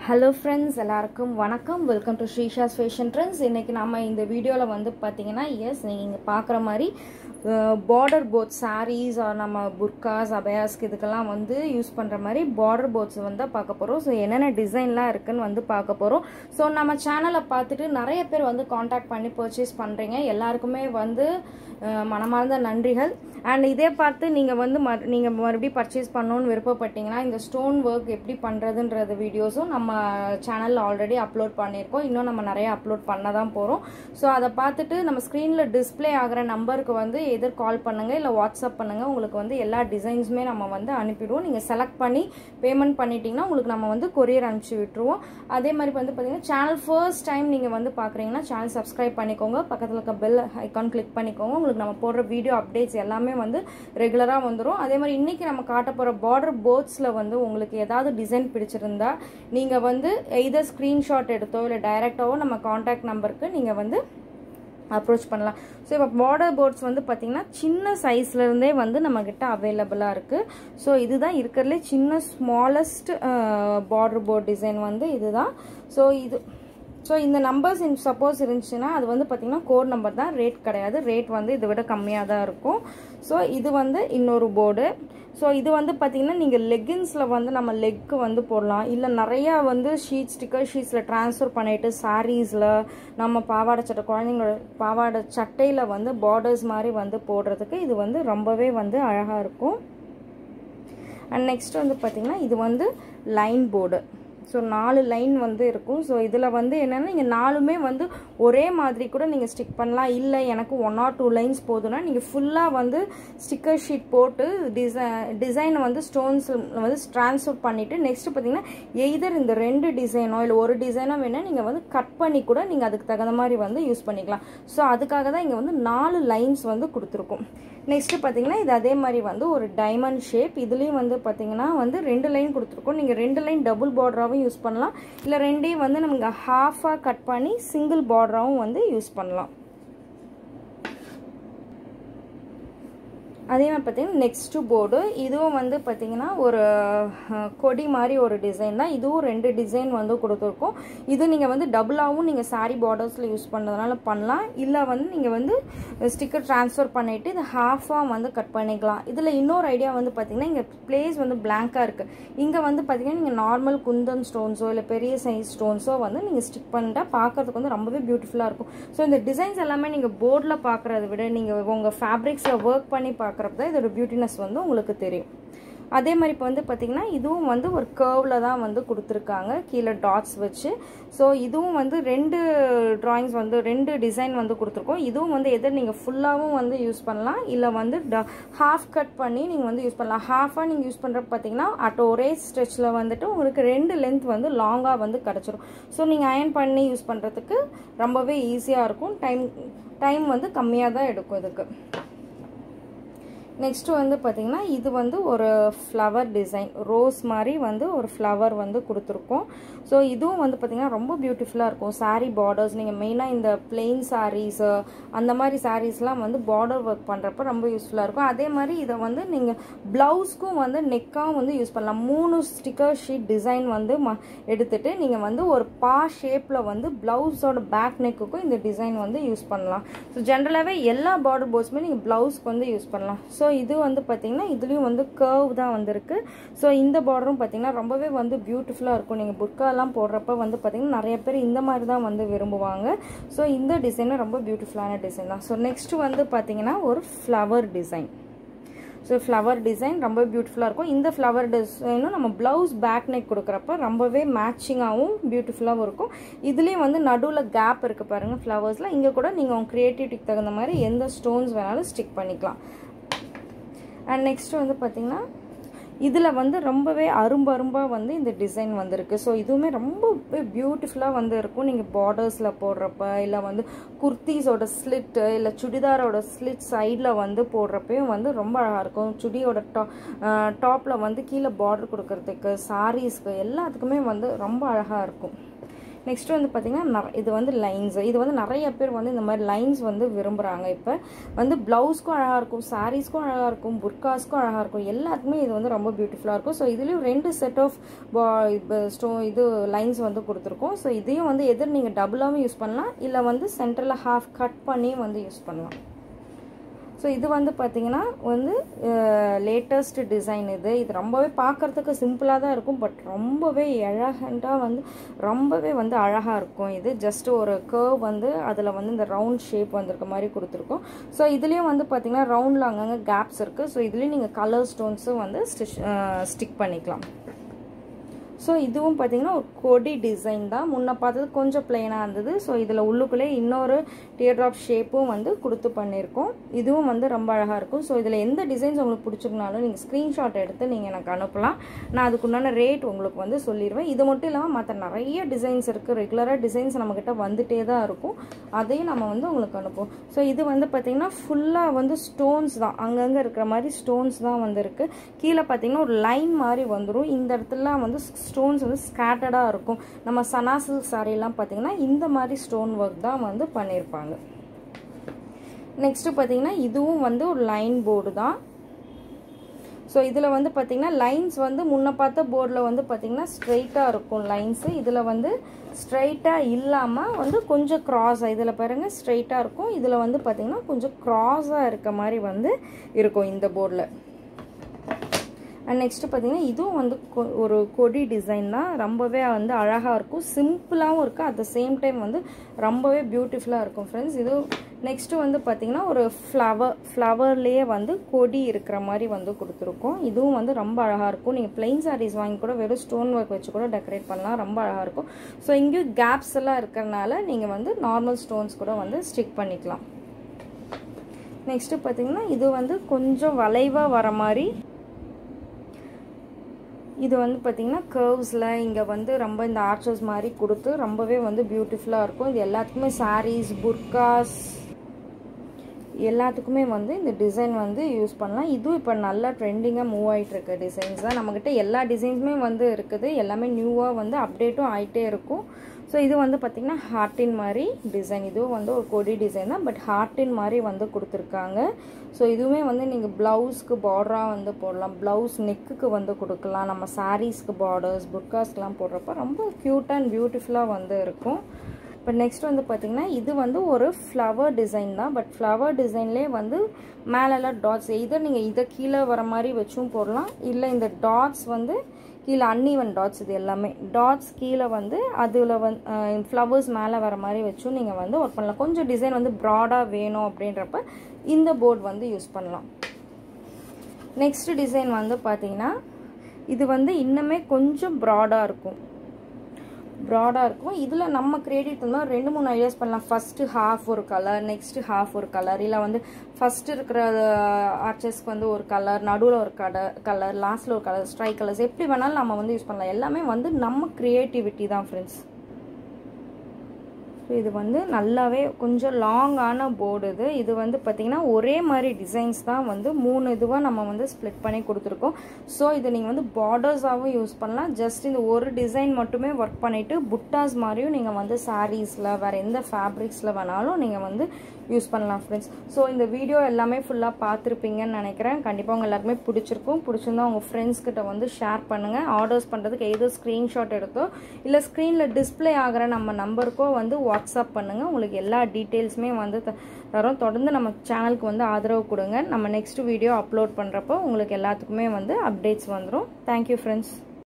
hello friends எல்லாருக்கும் வணக்கம் welcome to Srisha's fashion trends இன்றைக்கி நம்ம இந்த வீடியோவில் வந்து பார்த்தீங்கன்னா எஸ் நீங்கள் பார்க்குற மாதிரி பார்டர் போட்ஸ் சாரீஸ் நம்ம புர்காஸ் அபயாஸ்க்கு இதுக்கெல்லாம் வந்து யூஸ் பண்ணுற மாதிரி பார்டர் போட்ஸ் வந்து பார்க்க போகிறோம் ஸோ என்னென்ன டிசைன்லாம் இருக்குன்னு வந்து பார்க்க போகிறோம் ஸோ நம்ம சேனலை பார்த்துட்டு நிறைய பேர் வந்து காண்டாக்ட் பண்ணி பர்ச்சேஸ் பண்ணுறீங்க எல்லாருக்குமே வந்து மனமார்ந்த நன்றிகள் அண்ட் இதே பார்த்து நீங்கள் வந்து ம நீங்கள் மறுபடியும் பர்ச்சேஸ் பண்ணணுன்னு விருப்பப்பட்டீங்கன்னா இந்த ஸ்டோன் ஒர்க் எப்படி பண்ணுறதுன்றது வீடியோஸும் நம்ம சேனலில் ஆல்ரெடி அப்லோட் பண்ணியிருக்கோம் இன்னும் நம்ம நிறைய அப்லோட் பண்ண தான் போகிறோம் ஸோ அதை பார்த்துட்டு நம்ம ஸ்க்ரீனில் டிஸ்பிளே ஆகிற நம்பருக்கு வந்து எதிர் கால் பண்ணுங்கள் இல்லை வாட்ஸ்அப் பண்ணுங்கள் உங்களுக்கு வந்து எல்லா டிசைன்ஸுமே நம்ம வந்து அனுப்பிடுவோம் நீங்கள் செலக்ட் பண்ணி பேமெண்ட் பண்ணிட்டீங்கன்னா உங்களுக்கு நம்ம வந்து கொரியர் அனுப்பிச்சி விட்டுருவோம் அதே மாதிரி வந்து பார்த்தீங்கன்னா சேனல் ஃபர்ஸ்ட் டைம் நீங்கள் வந்து பார்க்குறீங்கன்னா சேனல் சப்ஸ்கிரைப் பண்ணிக்கோங்க பக்கத்தில் இருக்க பெல் ஐக்கான் கிளிக் பண்ணிக்கோங்க உங்களுக்கு நம்ம போடுற வீடியோ அப்டேட்ஸ் எல்லாமே வந்து ரெகுலராக வந்துடும் அதே மாதிரி இன்றைக்கி நம்ம காட்ட போகிற பார்டர் போர்ட்ஸில் வந்து உங்களுக்கு ஏதாவது டிசைன் பிடிச்சிருந்தா நீங்கள் வந்து எய்தர் ஸ்க்ரீன்ஷாட் எடுத்தோ இல்லை டைரெக்டாவோ நம்ம காண்டாக்ட் நம்பருக்கு நீங்கள் வந்து அப்ரோச் பண்ணலாம் ஸோ இப்போ பார்டர் போர்ட்ஸ் வந்து பார்த்திங்கன்னா சின்ன சைஸ்லேருந்தே வந்து நம்மக்கிட்ட அவைலபிளாக இருக்குது ஸோ இதுதான் இருக்கிறதுலே சின்ன ஸ்மாலஸ்ட் பார்டர் போர்ட் டிசைன் வந்து இதுதான் ஸோ இது ஸோ இந்த நம்பர்ஸ் சப்போஸ் இருந்துச்சுன்னா அது வந்து பார்த்திங்கன்னா கோட் நம்பர் தான் ரேட் கிடையாது ரேட் வந்து இதை விட கம்மியாக தான் இருக்கும் ஸோ இது வந்து இன்னொரு போர்டு ஸோ இது வந்து பார்த்திங்கன்னா நீங்கள் லெகின்ஸில் வந்து நம்ம லெக்கு வந்து போடலாம் இல்லை நிறையா வந்து ஷீட் ஸ்டிக்கர் ஷீட்ஸில் ட்ரான்ஸ்ஃபர் பண்ணிவிட்டு சாரீஸில் நம்ம பாவாடை சட்டை குழந்தைங்களோட பாவாடை சட்டையில் வந்து பார்டர்ஸ் மாதிரி வந்து போடுறதுக்கு இது வந்து ரொம்பவே வந்து அழகாக இருக்கும் அண்ட் நெக்ஸ்ட் வந்து பார்த்திங்கன்னா இது வந்து லைன் போர்டு ஸோ நாலு லைன் வந்து இருக்கும் ஸோ இதில் வந்து என்னென்னா நீங்கள் நாலுமே வந்து ஒரே மாதிரி கூட நீங்கள் ஸ்டிக் பண்ணலாம் இல்லை எனக்கு ஒன் ஆர் டூ லைன்ஸ் போதுன்னா நீங்கள் ஃபுல்லாக வந்து ஸ்டிக்கர் ஷீட் போட்டு டிசை டிசைனை வந்து ஸ்டோன்ஸ் வந்து ட்ரான்ஸ்ஃபர் பண்ணிவிட்டு நெக்ஸ்ட் பார்த்தீங்கன்னா எய்தர் இந்த ரெண்டு டிசைனோ இல்லை ஒரு டிசைனோ வேணால் நீங்கள் வந்து கட் பண்ணி கூட நீங்கள் அதுக்கு தகுந்த மாதிரி வந்து யூஸ் பண்ணிக்கலாம் ஸோ அதுக்காக தான் இங்கே வந்து நாலு லைன்ஸ் வந்து கொடுத்துருக்கோம் நெக்ஸ்ட்டு பார்த்தீங்கன்னா இது அதே மாதிரி வந்து ஒரு டைமண்ட் ஷேப் இதுலேயும் வந்து பார்த்தீங்கன்னா வந்து ரெண்டு லைன் கொடுத்துருக்கோம் நீங்கள் ரெண்டு லைன் டபுள் பார்டராகவும் யூஸ் பண்ணலாம் இல்லை ரெண்டையும் வந்து நமக்கு ஹாஃபாக கட் பண்ணி சிங்கிள் பார்டராகவும் வந்து யூஸ் பண்ணலாம் அதே மாதிரி பார்த்தீங்கன்னா நெக்ஸ்ட்டு போர்டு இதுவும் வந்து பார்த்திங்கன்னா ஒரு கொடி மாதிரி ஒரு டிசைன் தான் இதுவும் ரெண்டு டிசைன் வந்து கொடுத்துருக்கோம் இது நீங்கள் வந்து டபுளாகவும் நீங்கள் சாரீ பார்டர்ஸில் யூஸ் பண்ணுறதுனால பண்ணலாம் இல்லை வந்து நீங்கள் வந்து ஸ்டிக்கர் ட்ரான்ஸ்ஃபர் பண்ணிவிட்டு இது ஹாஃபாக வந்து கட் பண்ணிக்கலாம் இதில் இன்னொரு ஐடியா வந்து பார்த்திங்கன்னா இங்கே பிளேஸ் வந்து பிளாங்காக இருக்குது இங்கே வந்து பார்த்திங்கன்னா நீங்கள் நார்மல் குந்தன் ஸ்டோன்ஸோ இல்லை பெரிய சைஸ் ஸ்டோன்ஸோ வந்து நீங்கள் ஸ்டிக் பண்ணிட்டா பார்க்குறதுக்கு வந்து ரொம்பவே பியூட்டிஃபுல்லாக இருக்கும் ஸோ இந்த டிசைன்ஸ் எல்லாமே நீங்கள் போர்டில் பார்க்குறத விட நீங்கள் உங்கள் ஃபேப்ரிக்ஸில் ஒர்க் பண்ணி பார்க்க பார்க்குறப்ப தான் இதோட பியூட்டினஸ் வந்து உங்களுக்கு தெரியும் அதே மாதிரி இப்போ வந்து பார்த்திங்கன்னா இதுவும் வந்து ஒரு கர்வில் தான் வந்து கொடுத்துருக்காங்க கீழே டாட்ஸ் வச்சு ஸோ இதுவும் வந்து ரெண்டு ட்ராயிங்ஸ் வந்து ரெண்டு டிசைன் வந்து கொடுத்துருக்கோம் இதுவும் வந்து எதிர் நீங்கள் ஃபுல்லாகவும் வந்து யூஸ் பண்ணலாம் இல்லை வந்து ஹாஃப் கட் பண்ணி நீங்கள் வந்து யூஸ் பண்ணலாம் ஹாஃபாக நீங்கள் யூஸ் பண்ணுறப்ப பார்த்தீங்கன்னா அட் ஒரே ஸ்ட்ரெச்சில் வந்துட்டு உங்களுக்கு ரெண்டு லென்த் வந்து லாங்காக வந்து கிடச்சிரும் ஸோ நீங்கள் அயன் பண்ணி யூஸ் பண்ணுறதுக்கு ரொம்பவே ஈஸியாக இருக்கும் டைம் டைம் வந்து கம்மியாக தான் எடுக்கும் இதுக்கு நெக்ஸ்ட்டு வந்து பார்த்திங்கன்னா இது வந்து ஒரு ஃப்ளவர் டிசைன் ரோஸ் மாதிரி வந்து ஒரு ஃப்ளவர் வந்து கொடுத்துருக்கோம் ஸோ இதுவும் வந்து பார்த்திங்கன்னா ரொம்ப பியூட்டிஃபுல்லாக இருக்கும் சாரீ பார்டர்ஸ் நீங்கள் மெயினாக இந்த பிளெயின் சாரீஸு அந்த மாதிரி சாரீஸ்லாம் வந்து பார்டர் ஒர்க் பண்ணுறப்ப ரொம்ப யூஸ்ஃபுல்லாக இருக்கும் அதே மாதிரி இதை வந்து நீங்கள் ப்ளவுஸ்க்கும் வந்து நெக்காகவும் வந்து யூஸ் பண்ணலாம் மூணு ஸ்டிக்கர் ஷீட் டிசைன் வந்து ம எடுத்துகிட்டு நீங்கள் வந்து ஒரு பா ஷேப்பில் வந்து ப்ளவுஸோட பேக் நெக்குக்கும் இந்த டிசைன் வந்து யூஸ் பண்ணலாம் ஸோ ஜென்ரலாகவே எல்லா பார்டர் போர்ட்ஸுமே நீங்கள் ப்ளவுஸ்க்கு வந்து யூஸ் பண்ணலாம் ஸோ ஸோ இது வந்து பார்த்திங்கன்னா இதுலேயும் வந்து கர்வ் தான் வந்திருக்கு ஸோ இந்த பார்டரும் பார்த்திங்கன்னா ரொம்பவே வந்து பியூட்டிஃபுல்லாக இருக்கும் நீங்கள் புர்க்காலாம் போடுறப்ப வந்து பார்த்திங்கன்னா நிறைய பேர் இந்த மாதிரி தான் வந்து விரும்புவாங்க ஸோ இந்த டிசைனும் ரொம்ப பியூட்டிஃபுல்லான டிசைன் தான் ஸோ நெக்ஸ்ட்டு வந்து பார்த்திங்கன்னா ஒரு flower design so flower design ரொம்ப பியூட்டிஃபுல்லாக இருக்கும் இந்த ஃப்ளவர் டிசைனும் நம்ம ப்ளவுஸ் பேக் நெக் கொடுக்குறப்ப ரொம்பவே மேட்சிங்காகவும் பியூட்டிஃபுல்லாகவும் இருக்கும் இதுலேயும் வந்து நடுவில் கேப் இருக்குது பாருங்கள் ஃப்ளவர்ஸில் இங்கே கூட நீங்கள் உங்கள் க்ரியேட்டிவிட்டிக்கு தகுந்த மாதிரி எந்த ஸ்டோன்ஸ் வேணாலும் ஸ்டிக் பண்ணிக்கலாம் அண்ட் நெக்ஸ்ட்டு வந்து பார்த்திங்கன்னா இதில் வந்து ரொம்பவே அரும்பு அரும்பாக வந்து இந்த டிசைன் வந்திருக்கு ஸோ இதுவுமே ரொம்ப பியூட்டிஃபுல்லாக வந்து இருக்கும் நீங்கள் பார்டர்ஸில் போடுறப்ப இல்லை வந்து குர்த்திஸோட ஸ்லிட்டு இல்லை சுடிதாரோட ஸ்லிட் சைடில் வந்து போடுறப்பையும் வந்து ரொம்ப அழகாக இருக்கும் சுடியோட டா டாப்பில் வந்து கீழே பார்டர் கொடுக்கறதுக்கு சாரீஸ்க்கு எல்லாத்துக்குமே வந்து ரொம்ப அழகாக இருக்கும் நெக்ஸ்ட் வந்து பார்த்திங்கன்னா இது வந்து லைன்ஸ் இது வந்து நிறைய பேர் வந்து இந்த மாதிரி லைன்ஸ் வந்து விரும்புகிறாங்க இப்போ வந்து ப்ளவுஸ்க்கும் அழகாக இருக்கும் சாரீஸ்க்கும் அழகாக இருக்கும் புர்காஸ்க்கும் அழகாக இருக்கும் எல்லாத்துக்குமே இது வந்து ரொம்ப பியூட்டிஃபுல்லாக இருக்கும் ஸோ இதுலேயும் ரெண்டு செட் ஆஃப் ஸ்டோ இது லைன்ஸ் வந்து கொடுத்துருக்கோம் ஸோ இதையும் வந்து எதிர் நீங்கள் டபுளாகவும் யூஸ் பண்ணலாம் இல்லை வந்து சென்டரில் ஹாஃப் கட் பண்ணி வந்து யூஸ் பண்ணலாம் ஸோ இது வந்து பார்த்தீங்கன்னா வந்து லேட்டஸ்ட் டிசைன் இது இது ரொம்பவே பார்க்குறதுக்கு சிம்பிளாக தான் இருக்கும் பட் ரொம்பவே எழகண்டாக வந்து ரொம்பவே வந்து அழகாக இருக்கும் இது ஜஸ்ட் ஒரு கர்வ் வந்து அதில் வந்து இந்த ரவுண்ட் ஷேப் வந்திருக்க மாதிரி கொடுத்துருக்கோம் ஸோ இதுலேயும் வந்து பார்த்தீங்கன்னா ரவுண்டில் அங்கங்கே கேப்ஸ் இருக்குது ஸோ இதுலேயும் நீங்கள் கலர் ஸ்டோன்ஸும் வந்து ஸ்டிச் ஸ்டிக் பண்ணிக்கலாம் ஸோ இதுவும் பார்த்தீங்கன்னா ஒரு கொடி டிசைன் தான் முன்ன பார்த்தது கொஞ்சம் பிளெயினாக இருந்தது ஸோ இதில் உள்ளுக்குள்ளே இன்னொரு டியர் ட்ராப் ஷேப்பும் வந்து கொடுத்து பண்ணியிருக்கோம் இதுவும் வந்து ரொம்ப அழகாக இருக்கும் ஸோ இதில் எந்த டிசைன்ஸ் உங்களுக்கு பிடிச்சிருந்தாலும் நீங்கள் ஸ்க்ரீன்ஷாட் எடுத்து நீங்கள் எனக்கு அனுப்பலாம் நான் அதுக்குண்டான ரேட் உங்களுக்கு வந்து சொல்லிடுவேன் இது மட்டும் இல்லாமல் மற்ற நிறைய டிசைன்ஸ் இருக்குது ரெகுலராக டிசைன்ஸ் நம்மக்கிட்ட வந்துட்டே தான் இருக்கும் அதையும் நம்ம வந்து உங்களுக்கு அனுப்புவோம் ஸோ இது வந்து பார்த்திங்கன்னா ஃபுல்லாக வந்து ஸ்டோன்ஸ் தான் அங்கங்கே இருக்கிற மாதிரி ஸ்டோன்ஸ் தான் வந்து இருக்குது கீழே பார்த்தீங்கன்னா ஒரு லைன் மாதிரி வந்துடும் இந்த இடத்துலலாம் வந்து ஸ்டோன்ஸ் வந்து ஸ்கேட்டர்டாக இருக்கும் நம்ம சனாசில் சாரீலாம் பார்த்தீங்கன்னா இந்த மாதிரி ஸ்டோன் ஒர்க் தான் வந்து பண்ணியிருப்பாங்க நெக்ஸ்ட்டு பார்த்தீங்கன்னா இதுவும் வந்து ஒரு லைன் போர்டு தான் ஸோ இதில் வந்து பார்த்திங்கன்னா லைன்ஸ் வந்து முன்ன பார்த்த போர்டில் வந்து பார்த்திங்கன்னா ஸ்ட்ரைட்டாக இருக்கும் லைன்ஸு இதில் வந்து ஸ்ட்ரைட்டாக இல்லாமல் வந்து கொஞ்சம் க்ராஸாக இதில் பாருங்கள் ஸ்ட்ரைட்டாக இருக்கும் இதில் வந்து பார்த்திங்கன்னா கொஞ்சம் க்ராஸாக இருக்க மாதிரி வந்து இருக்கும் இந்த போர்டில் அண்ட் நெக்ஸ்ட்டு பார்த்தீங்கன்னா இதுவும் வந்து ஒரு கொடி டிசைன் தான் ரொம்பவே வந்து அழகாக இருக்கும் சிம்பிளாகவும் இருக்குது அட் த சேம் டைம் வந்து ரொம்பவே பியூட்டிஃபுல்லாக இருக்கும் ஃப்ரெண்ட்ஸ் இது நெக்ஸ்ட்டு வந்து பார்த்திங்கன்னா ஒரு ஃப்ளவர் ஃப்ளவர்லேயே வந்து கொடி இருக்கிற மாதிரி வந்து கொடுத்துருக்கோம் இதுவும் வந்து ரொம்ப அழகாக இருக்கும் நீங்கள் பிளெயின் சாரீஸ் வாங்கி கூட வெறும் ஸ்டோன் ஒர்க் வச்சு கூட டெக்கரேட் பண்ணலாம் ரொம்ப அழகாக இருக்கும் ஸோ இங்கேயும் கேப்ஸ் எல்லாம் இருக்கிறனால நீங்கள் வந்து நார்மல் ஸ்டோன்ஸ் கூட வந்து ஸ்டிக் பண்ணிக்கலாம் நெக்ஸ்ட்டு பார்த்தீங்கன்னா இது வந்து கொஞ்சம் வளைவாக வர மாதிரி இது வந்து பார்த்திங்கன்னா கர்வ்ஸில் இங்கே வந்து ரொம்ப இந்த ஆர்ச்சஸ் மாதிரி கொடுத்து ரொம்பவே வந்து பியூட்டிஃபுல்லாக இருக்கும் இது எல்லாத்துக்குமே சாரீஸ் புர்காஸ் எல்லாத்துக்குமே வந்து இந்த டிசைன் வந்து யூஸ் பண்ணலாம் இதுவும் இப்போ நல்லா ட்ரெண்டிங்காக மூவ் ஆகிட்டு இருக்க டிசைன்ஸ் தான் நம்மக்கிட்ட எல்லா டிசைன்ஸுமே வந்து இருக்குது எல்லாமே நியூவாக வந்து அப்டேட்டும் ஆகிட்டே இருக்கும் ஸோ இது வந்து பார்த்திங்கன்னா ஹார்ட்டின் மாதிரி டிசைன் இதுவும் வந்து ஒரு கொடி டிசைன் தான் பட் ஹார்ட்டின் மாதிரி வந்து கொடுத்துருக்காங்க ஸோ இதுவுமே வந்து நீங்கள் ப்ளவுஸ்க்கு பார்டராக வந்து போடலாம் ப்ளவுஸ் நெக்குக்கு வந்து கொடுக்கலாம் நம்ம சாரீஸ்க்கு பார்டர்ஸ் புர்காஸ்க்கெலாம் போடுறப்ப ரொம்ப க்யூட் அண்ட் பியூட்டிஃபுல்லாக வந்து இருக்கும் இப்போ நெக்ஸ்ட் வந்து பார்த்திங்கன்னா இது வந்து ஒரு ஃப்ளவர் டிசைன் தான் பட் ஃப்ளவர் டிசைன்லேயே வந்து மேலெல்லாம் டாட்ஸ் இதர் நீங்கள் இதை கீழே வர மாதிரி வச்சும் போடலாம் இல்லை இந்த டாட்ஸ் வந்து கீழே அன்இவன் டாட்ஸ் இது எல்லாமே டாட்ஸ் கீழே வந்து அதில் வந்து ஃப்ளவர்ஸ் மேலே வர மாதிரி வச்சும் நீங்கள் வந்து ஒர்க் பண்ணலாம் கொஞ்சம் டிசைன் வந்து ப்ராடாக வேணும் அப்படின்றப்ப இந்த போர்டு வந்து யூஸ் பண்ணலாம் நெக்ஸ்ட் டிசைன் வந்து பார்த்தீங்கன்னா இது வந்து இன்னுமே கொஞ்சம் ப்ராடாக இருக்கும் ப்ராடாக இருக்கும் இதில் நம்ம கிரியேட்டிவ் இருந்தால் ரெண்டு மூணு ஐடியாஸ் பண்ணலாம் ஃபஸ்ட்டு ஹாஃப் ஒரு கலர் நெக்ஸ்ட்டு ஹாஃப் ஒரு கலர் இல்லை வந்து ஃபஸ்ட்டு இருக்கிற ஆர்ச்சஸ்க்கு வந்து ஒரு கலர் நடுவில் ஒரு கலர் கலர் லாஸ்ட்டில் ஒரு கலர் ஸ்ட்ரைக் கலர்ஸ் எப்படி வேணாலும் நம்ம வந்து யூஸ் பண்ணலாம் எல்லாமே வந்து நம்ம க்ரியேட்டிவிட்டி தான் ஃப்ரெண்ட்ஸ் ஸோ இது வந்து நல்லாவே கொஞ்சம் லாங்கான போர்டு இது இது வந்து பார்த்திங்கன்னா ஒரே மாதிரி டிசைன்ஸ் தான் வந்து மூணு இதுவாக நம்ம வந்து ஸ்ப்ளிட் பண்ணி கொடுத்துருக்கோம் ஸோ இதை நீங்கள் வந்து பார்டர்ஸாகவும் யூஸ் பண்ணலாம் ஜஸ்ட் இந்த ஒரு டிசைன் மட்டுமே ஒர்க் பண்ணிவிட்டு புட்டாஸ் மாதிரியும் நீங்கள் வந்து சாரீஸில் வேறு எந்த ஃபேப்ரிக்ஸில் வேணாலும் நீங்கள் வந்து யூஸ் பண்ணலாம் ஃப்ரெண்ட்ஸ் ஸோ இந்த வீடியோ எல்லாமே ஃபுல்லாக பார்த்துருப்பீங்கன்னு நினைக்கிறேன் கண்டிப்பாக உங்கள் எல்லாருக்குமே பிடிச்சிருக்கும் பிடிச்சிருந்தா உங்கள் ஃப்ரெண்ட்ஸ் கிட்ட வந்து ஷேர் பண்ணுங்கள் ஆர்டர்ஸ் பண்ணுறதுக்கு எதோ ஸ்க்ரீன்ஷாட் எடுத்தோ இல்லை ஸ்க்ரீனில் டிஸ்பிளே ஆகிற நம்ம நம்பருக்கோ வந்து வாட்ஸ்அப் பண்ணுங்கள் உங்களுக்கு எல்லா டீட்டெயில்ஸுமே வந்து தரோம் தொடர்ந்து நம்ம சேனலுக்கு வந்து ஆதரவு கொடுங்க நம்ம நெக்ஸ்ட் வீடியோ அப்லோட் பண்ணுறப்போ உங்களுக்கு எல்லாத்துக்குமே வந்து அப்டேட்ஸ் வந்துடும் தேங்க்யூ ஃப்ரெண்ட்ஸ்